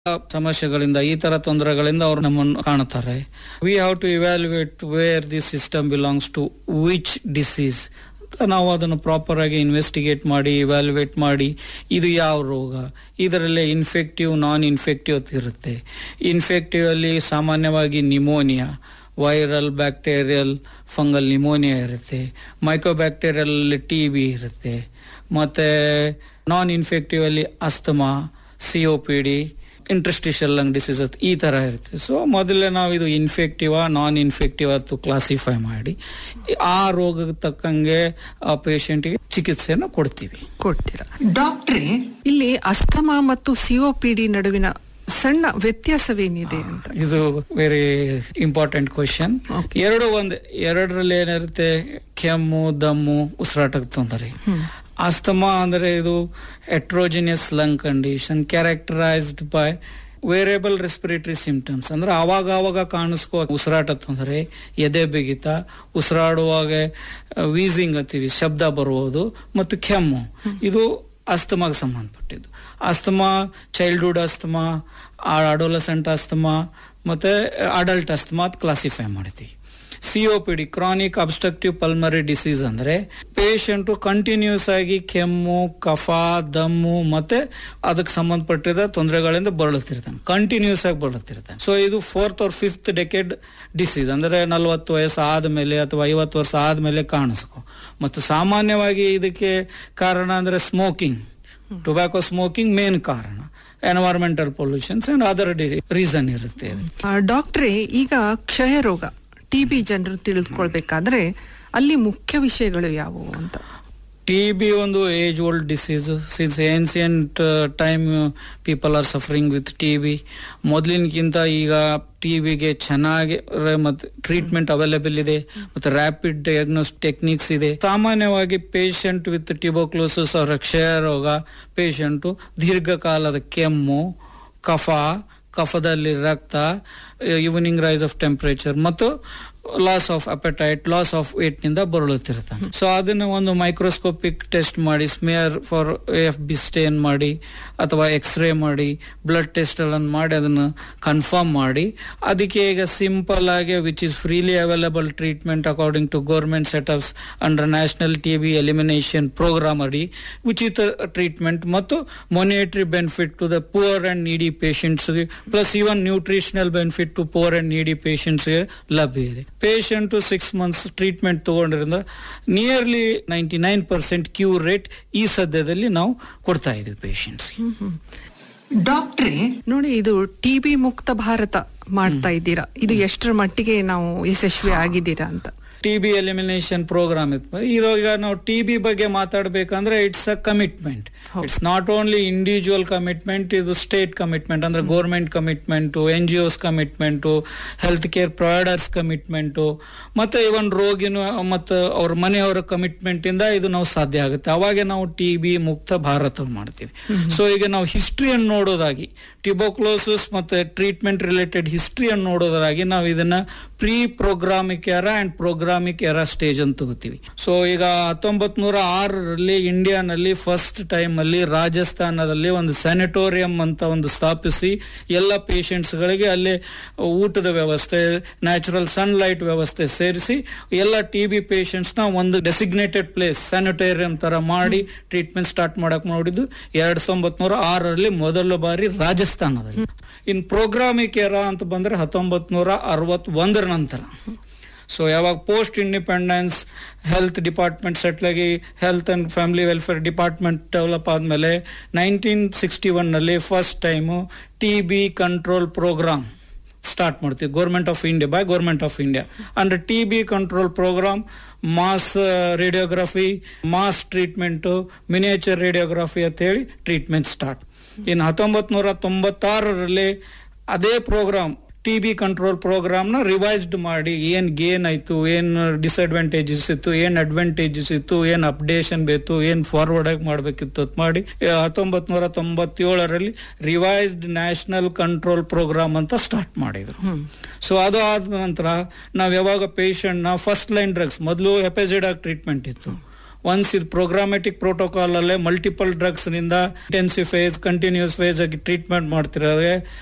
ಸಮಸ್ಯೆಗಳಿಂದ ಈ ತರ ತೊಂದರೆಗಳಿಂದ ಅವರು ನಮ್ಮನ್ನು ಕಾಣುತ್ತಾರೆ we have to evaluate where this system belongs to which disease ಅಂತ ನಾವು ಅದನ್ನು ಪ್ರಾಪರ್ ಆಗಿ ಇನ್ವೆಸ್ಟಿಗೇಟ್ ಮಾಡಿ ಇವ್ಯಾಲ್ಯುಯೇಟ್ ಮಾಡಿ ಇದು ಯಾವ ರೋಗ ಇದರಲ್ಲೇ ಇನ್ಫೆಕ್ಟಿವ್ ನಾನ್ ಇನ್ಫೆಕ್ಟಿವ್ ಅಂತ ಇರುತ್ತೆ ಇನ್ಫೆಕ್ಟಿವ್ ಅಲ್ಲಿ ಸಾಮಾನ್ಯವಾಗಿ pneumonia viral bacterial fungal pneumonia ಇರುತ್ತೆ ಮೈಕ್ರೋಬ್ಯಾಕ್ಟೀರಿಯಲ್ ಟಿ ಬಿ ಇರುತ್ತೆ ಮತ್ತೆ ನಾನ್ ಇನ್ಫೆಕ್ಟಿವ್ ಅಲ್ಲಿ asthma C O P D interstitial lung diseases ಈ ತರ ಇರುತ್ತೆ ಸೊ ಮೊದಲೇ ನಾವು ಇದು ಇನ್ಫೆಕ್ಟಿವ್ ನಾನ್ ಇನ್ಫೆಕ್ಟಿವ್ ಅಂತ ಕ್ಲಾಸಿಫೈ ಮಾಡಿ ಆ ರೋಗಕ್ಕೆ ತಕ್ಕಂಗೆ ಆ ಪೇಷಂಟ್ಗೆ ಚಿಕಿತ್ಸೆಯನ್ನು ಕೊಡ್ತೀವಿ ಕೊಡ್ತೀರಾ ಡಾಕ್ಟ್ರೇ ಇಲ್ಲಿ ಅಸ್ತಮಾ ಮತ್ತು ಸಿಒಪಿಡಿ ನಡುವಿನ ಸಣ್ಣ ವ್ಯತ್ಯಾಸವೇನಿದೆ ಅಂತ ಇದು ವೆರಿ ಇಂಪಾರ್ಟೆಂಟ್ ಕ್ವಶನ್ Okay. ಎರಡು ಒಂದು ಎರಡರಲ್ಲಿ ಏನಿರುತ್ತೆ ಕೆಮ್ಮು ದಮ್ಮು ಉಸಿರಾಟಕ್ಕೆ ತೊಂದರೆ ಅಸ್ತಮಾ ಅಂದ್ರೆ ಇದು heterogeneous lung condition characterised by variable respiratory symptoms ಅಂದ್ರೆ ಆವಾಗ ಆವಾಗ ಕಾಣಿಸ್ಕೋ ಉಸಿರಾಟ ತೊಂದರೆ ಎದೆ ಬಿಗಿತ ಉಸಿರಾಡುವಾಗ ವೀಸಿಂಗ್ ಅಂತೀವಿ ಶಬ್ದ ಬರುವುದು ಮತ್ತು ಕೆಮ್ಮು ಇದು ಅಸ್ತಮಾಗೆ ಸಂಬಂಧಪಟ್ಟಿದ್ದು asthma childhood asthma adolescent asthma ಮತ್ತೆ ಅಡಲ್ಟ್ ಅಸ್ತಮಾ ಅಂತ ಕ್ಲಾಸಿಫೈ ಮಾಡ್ತೀವಿ C O P D chronic obstructive pulmonary disease ಅಂದ್ರೆ ಪೇಷಂಟು ಕಂಟಿನ್ಯೂಸ್ ಆಗಿ ಕೆಮ್ಮು ಕಫ ದಮ್ಮು ಮತ್ತೆ ಅದಕ್ಕೆ ಸಂಬಂಧಪಟ್ಟಿದ ತೊಂದರೆಗಳಿಂದ ಬಳಲುತ್ತಿರ್ತಾನೆ ಕಂಟಿನ್ಯೂಸ್ ಆಗಿ ಬಳಲುತ್ತಿರ್ತಾನೆ ಸೊ ಇದು fourth or fifth decade disease ಅಂದ್ರೆ ನಲವತ್ತು ವಯಸ್ಸು ಆದ್ಮೇಲೆ ಅಥವಾ ಐವತ್ತು ವರ್ಷ ಆದ್ಮೇಲೆ ಕಾಣಿಸ್ಕೊ ಮತ್ತು ಸಾಮಾನ್ಯವಾಗಿ ಇದಕ್ಕೆ ಕಾರಣ ಅಂದ್ರೆ ಸ್ಮೋಕಿಂಗ್ ಟೊಬ್ಯಾಕೋ ಸ್ಮೋಕಿಂಗ್ ಮೇನ್ ಕಾರಣ environmental pollutions and other reason ಇರುತ್ತೆ ಇದು. ಆ, ಡಾಕ್ಟ್ರೇ ಈಗ ಕ್ಷಯ ರೋಗ ಟಿಬಿ ಜನರು ತಿಳಿದುಕೊಳ್ಬೇಕಾದ್ರೆ ಅಲ್ಲಿ ಮುಖ್ಯ ವಿಷಯಗಳು ಯಾವುವು ಅಂತ ಟಿ ಬಿ ಒಂದು age old disease since ancient time people are suffering with T B ಮೊದಲಿನಕ್ಕಿಂತ ಈಗ ಟಿ ಬಿಗೆ ಚೆನ್ನಾಗಿ ಮತ್ತು ಟ್ರೀಟ್ಮೆಂಟ್ ಅವೈಲೇಬಲ್ ಇದೆ ಮತ್ತು ರ್ಯಾಪಿಡ್ ಡಯಾಗ್ನೋಸ್ ಟೆಕ್ನಿಕ್ಸ್ ಇದೆ ಸಾಮಾನ್ಯವಾಗಿ ಪೇಷಂಟ್ ವಿತ್ ಟ್ಯೂಬೋಕ್ಲೋಸಿಸ್ ಅವರ ಕ್ಷಯ ರೋಗ ಪೇಷಂಟು ದೀರ್ಘಕಾಲದ ಕೆಮ್ಮು ಕಫ ಕಫದಲ್ಲಿ ರಕ್ತ ಈವ್ನಿಂಗ್ ರೈಸ್ ಆಫ್ ಟೆಂಪರೇಚರ್ ಮತ್ತು loss of appetite loss of weight ನಿಂದ ಬರಳುತ್ತಿರ್ತಾನೆ ಸೊ ಅದನ್ನ ಒಂದು ಮೈಕ್ರೋಸ್ಕೋಪಿಕ್ ಟೆಸ್ಟ್ ಮಾಡಿ smear for F B stain ಮಾಡಿ ಅಥವಾ ಎಕ್ಸ್ರೇ ಮಾಡಿ ಬ್ಲಡ್ ಟೆಸ್ಟ್ ಅನ್ನು ಮಾಡಿ ಅದನ್ನು ಕನ್ಫರ್ಮ್ ಮಾಡಿ ಅದಕ್ಕೆ ಈಗ ಸಿಂಪಲ್ ಆಗಿ which is freely available treatment according to government setups under national T B elimination programme ಅಡಿ ಉಚಿತ ಟ್ರೀಟ್ಮೆಂಟ್ ಮತ್ತು monetary benefit to the poor and needy ಪೇಷಂಟ್ಸ್ಗೆ plus even nutritional benefit to poor and needy ಪೇಷಂಟ್ಸ್ಗೆ ಲಭ್ಯ ಇದೆ patient six months treatment ತಗೊಂಡ್ರಿಂದ nearly ninety nine percent cure rate ಈ ಸದ್ಯದಲ್ಲಿ ನಾವು ಕೊಡ್ತಾ ಇದೀವಿ ಪೇಷಂಟ್ಸ್ಗೆ ಡಾಕ್ಟ್ರೇ ನೋಡಿ ಇದು ಟಿಬಿ ಮುಕ್ತ ಭಾರತ ಮಾಡ್ತಾ ಇದ್ದೀರಾ ಇದು ಎಷ್ಟರ ಮಟ್ಟಿಗೆ ನಾವು ಯಶಸ್ವಿ ಆಗಿದ್ದೀರಾ ಅಂತ ಟಿ ಬಿ ಎಲಿಮಿನೇಷನ್ ಪ್ರೋಗ್ರಾಮ್ ಇತ್ತು ಇವಾಗ ನಾವು ಟಿ ಬಿ ಬಗ್ಗೆ ಮಾತಾಡ್ಬೇಕಂದ್ರೆ it's a commitment it's not only individual commitment ಇದು ಸ್ಟೇಟ್ ಕಮಿಟ್ಮೆಂಟ್ ಅಂದ್ರೆ government commitment N G Os commitment health care providers commitment ಮತ್ತೆ ಇವನ್ ರೋಗಿನ ಮತ್ತು ಅವ್ರ ಮನೆಯವರ ಕಮಿಟ್ಮೆಂಟ್ ಇಂದ ಇದು ನಾವು ಸಾಧ್ಯ ಆಗುತ್ತೆ ಅವಾಗೆ ನಾವು ಟಿ ಬಿ ಮುಕ್ತ ಭಾರತ ಮಾಡ್ತೀವಿ ಸೊ ಈಗ ನಾವು ಹಿಸ್ಟ್ರಿಯನ್ನು ನೋಡೋದಾಗಿ ಟ್ಯೂಬೋಕ್ಲೋಸಿಸ್ ಮತ್ತೆ ಟ್ರೀಟ್ಮೆಂಟ್ ರಿಲೇಟೆಡ್ ಹಿಸ್ಟ್ರಿಯನ್ನು ನೋಡೋದಾಗಿ ನಾವು ಇದನ್ನ ಪ್ರೀ ಪ್ರೋಗ್ರಾಮಿಕ್ ಎರ ಅಂಡ್ ಪ್ರೋಗ್ರಾಮಿಕ್ ಎರ ಸ್ಟೇಜ್ ಅಂತ ತಗೋತೀವಿ ಸೊ ಈಗ ಹತ್ತೊಂಬತ್ ನೂರ ಆರರಲ್ಲಿ ಇಂಡಿಯಾನಲ್ಲಿ ಫಸ್ಟ್ ಟೈಮ್ ಅಲ್ಲಿ ರಾಜಸ್ಥಾನದಲ್ಲಿ ಒಂದು ಸ್ಯಾನಿಟೋರಿಯಂ ಅಂತ ಒಂದು ಸ್ಥಾಪಿಸಿ ಎಲ್ಲ ಪೇಷಂಟ್ಸ್ ಗಳಿಗೆ ಅಲ್ಲಿ ಊಟದ ವ್ಯವಸ್ಥೆ ನ್ಯಾಚುರಲ್ ಸನ್ಲೈಟ್ ವ್ಯವಸ್ಥೆ ಸೇರಿಸಿ ಎಲ್ಲ ಟಿ ಬಿ ಪೇಷಂಟ್ಸ್ ನ ಒಂದು ಡೆಸಿಗ್ನೇಟೆಡ್ ಪ್ಲೇಸ್ ಸ್ಯಾನಿಟೋರಿಯಂ ತರ ಮಾಡಿ ಟ್ರೀಟ್ಮೆಂಟ್ ಸ್ಟಾರ್ಟ್ ಮಾಡಕ್ ನೋಡಿದ್ದು ಎರಡ್ ಸಾವಿರದ ನೂರ ಆರರಲ್ಲಿ ಮೊದಲ ಬಾರಿ ರಾಜಸ್ಥಾನದಲ್ಲಿ ಇನ್ ಪ್ರೋಗ್ರಾಮಿಕ್ ಎರ ಅಂತ ಬಂದ್ರೆ ಹತ್ತೊಂಬತ್ ನೂರ ಅರವತ್ ಒಂದರ ನಂತರ ಸೊ ಯಾವಾಗ post independence health department settle ಆಗಿ health and family welfare department develop ಆದಮೇಲೆ ನೈನ್ಟೀನ್ ಸಿಕ್ಸ್ಟಿ ಒನ್ನಲ್ಲಿ first time T B control programme start ಮಾಡ್ತೀವಿ government of India by government of India ಅಂದ್ರೆ T B control programme mass radiography mass treatment miniature radiography ಅಂತ ಹೇಳಿ treatment start ಇನ್ನು ಹತ್ತೊಂಬತ್ ನೂರ ತೊಂಬತ್ತಾರರಲ್ಲಿ ಅದೇ ಪ್ರೋಗ್ರಾಮ್ ಟಿ ಬಿ ಕಂಟ್ರೋಲ್ ಪ್ರೋಗ್ರಾಮ್ನ ರಿವೈಸ್ಡ್ ಮಾಡಿ ಏನ್ ಗೇನ್ ಆಯ್ತು ಏನ್ ಡಿಸ್ಅಡ್ವಾಂಟೇಜಸ್ ಇತ್ತು ಏನ್ ಅಡ್ವಾಂಟೇಜಸ್ ಇತ್ತು ಏನ್ ಅಪ್ಡೇಷನ್ ಬೇಕು ಏನ್ ಫಾರ್ವರ್ಡ್ ಆಗಿ ಮಾಡ್ಬೇಕಿತ್ತು ಅಂತ ಮಾಡಿ ಹತ್ತೊಂಬತ್ ನೂರ ತೊಂಬತ್ತೇಳರಲ್ಲಿ ರಿವೈಸ್ಡ್ ನ್ಯಾಷನಲ್ ಕಂಟ್ರೋಲ್ ಪ್ರೋಗ್ರಾಮ್ ಅಂತ ಸ್ಟಾರ್ಟ್ ಮಾಡಿದ್ರು ಸೊ ಅದು ಆದ ನಂತರ ನಾವ್ ಯಾವಾಗ ಪೇಷಂಟ್ ನ ಫಸ್ಟ್ ಲೈನ್ ಡ್ರಗ್ಸ್ ಮೊದಲು ಹೆಪೆಸಿಡಾಗ್ ಟ್ರೀಟ್ಮೆಂಟ್ ಇತ್ತು ಒನ್ಸ್ ಇದು ಪ್ರೋಗ್ರಾಮೆಟಿಕ್ ಪ್ರೋಟೋಕಾಲ್ ಅಲ್ಲೇ ಮಲ್ಟಿಪಲ್ ಡ್ರಗ್ಸ್ ನಿಂದ ಇಂಟೆನ್ಸಿವ್ ಫೇಸ್ ಕಂಟಿನ್ಯೂಸ್ ಫೇಸ್ ಆಗಿ ಟ್ರೀಟ್ಮೆಂಟ್ ಮಾಡ್ತಿರೋದೇ